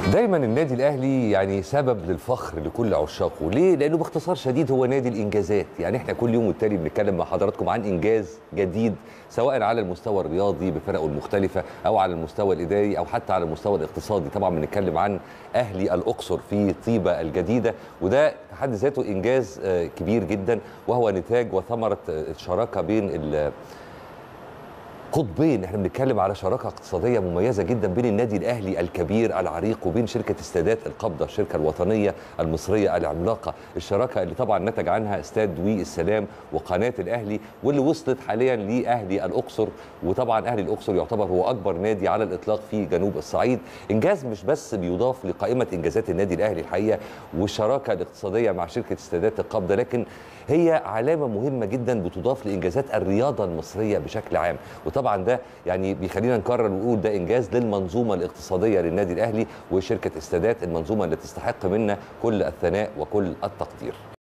دايما النادي الاهلي يعني سبب للفخر لكل عشاقه ليه لانه باختصار شديد هو نادي الانجازات يعني احنا كل يوم والتاني بنتكلم مع حضراتكم عن انجاز جديد سواء على المستوى الرياضي بفرقه المختلفه او على المستوى الاداري او حتى على المستوى الاقتصادي طبعا بنتكلم عن اهلي الاقصر في طيبه الجديده وده في حد ذاته انجاز آه، كبير جدا وهو نتاج وثمره آه، الشراكه بين ال- قطبين احنا بنتكلم على شراكه اقتصاديه مميزه جدا بين النادي الاهلي الكبير العريق وبين شركه استادات القبضه الشركه الوطنيه المصريه العملاقه الشراكه اللي طبعا نتج عنها استاد وي السلام وقناه الاهلي واللي وصلت حاليا لاهلي الاقصر وطبعا اهلي الاقصر يعتبر هو اكبر نادي على الاطلاق في جنوب الصعيد انجاز مش بس بيضاف لقائمه انجازات النادي الاهلي الحقيقه والشراكه الاقتصاديه مع شركه استادات القبضه لكن هي علامه مهمه جدا بتضاف لانجازات الرياضه المصريه بشكل عام وطبعا ده يعني بيخلينا نكرر ونقول ده انجاز للمنظومه الاقتصاديه للنادي الاهلي وشركه استادات المنظومه اللي تستحق منا كل الثناء وكل التقدير